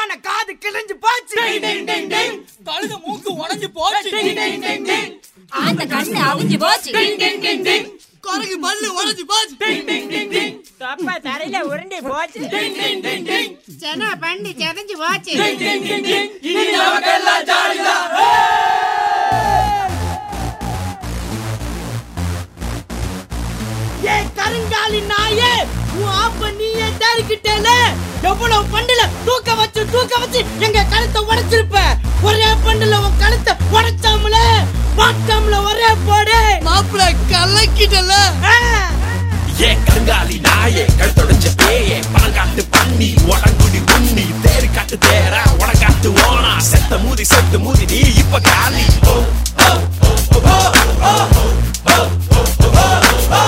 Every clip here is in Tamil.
யான காது கிழிஞ்சு போச்சு கழுத மூக்கு உடைஞ்சு போச்சு ஆந்த கண்ணு அவிஞ்சு போச்சு குரங்கு பல்லு உடைஞ்சு போச்சு தொப்ப தரையில உருண்டி போச்சு சென பண்ணி செதஞ்சு போச்சு இனி நமக்கெல்லாம் ஜாலிதான் ஏ கருங்காலி நாயே உன் ஆப்ப நீயே தேடிக்கிட்டேல எவ்வளவு பண்டுல தூக்க வச்சு தூக்க வச்சு எங்க கழுத்தை உடைச்சிருப்ப ஒரே பண்டுல உன் கழுத்தை உடைச்சாமல மாட்டாமல ஒரே போடு மாப்பிள கலக்கிட்டல ஆ. ஏ கருங்காலி நாயே கழுத்தொடைஞ்ச பேயே பணங்காட்டு பண்ணி உடங்குடி உண்ணி தேரு காட்டு தேரா உடங்காட்டு ஓனா செத்த மூதி செத்து மூதி நீ இப்ப காலி ஓ, ஓ, ஓ, ஓ, ஓ, ஓ, ஓ, ஓ,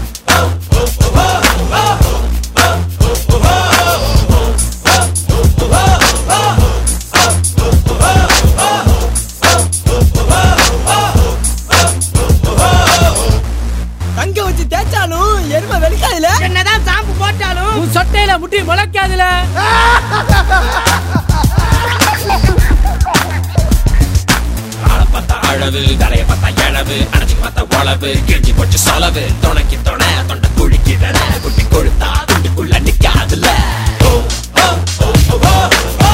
தங்க வச்சு தேய்ச்சாலும் எருமை வெடிக்காதுல என்னதான் சாம்பு போட்டாலும் உன் சொட்டையில முட்டி முளைக்காதுல ஆளை பார்த்தா அழவு தலைய பார்த்தா எழவு அணைச்சிக்கு பார்த்தா உழவு கிழிஞ்சு போச்சு சொலவு துணைக்கு துணை தொண்டை குழிக்கிறன குட்டி கொழுத்தா துண்டுக்குள்ள நிக்காதுல ஓ, ஓ, ஓ, ஓ, ஓ,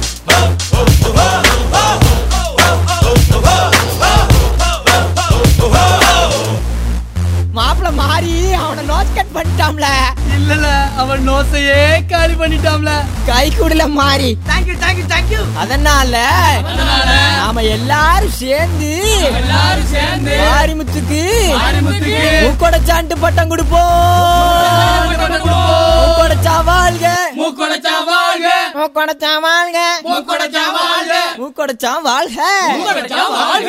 மாப்பிள மாறி அவனை நோஸ் கட் பண்ணிட்டாம்ல இல்லல அவன் நோசையே காலி பண்ணிட்டாம்ல கை கூடல மாறி தேங்க்யூ தேங்க்யூ தேங்க்யூ அதனால நாம எல்லாரும் சேர்ந்து எல்லாரும் சேர்ந்து மாரிமுத்துக்கு மாரிமுத்துக்கு மூக்கொடைச்சான்ட்டு பட்டம் கொடுப்போம் மூக்கொடைச்சா வாழ்க மூக்கொடைச்சா வாழ்க மூக்கொடைச்சா வாழ்க மூக்கொடைச்சா வாழ்க மூக்கொடைச்சா வாழ்க மூக்கொடைச்சா வாழ்க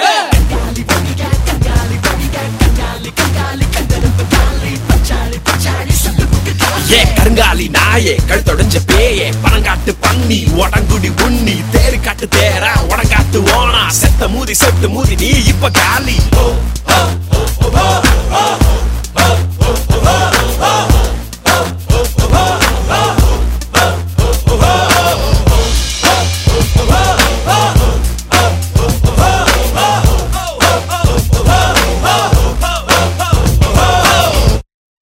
ஏ கருங்காலி நாயே கழுத்தொடைஞ்ச பேயே பணங்காட்டு பண்ணி உடங்குடி உண்ணி தேரு காட்டு தேரா உடங்காட்டு ஓனா செத்த மூதி செத்து மூதி நீ இப்ப காலி ஓ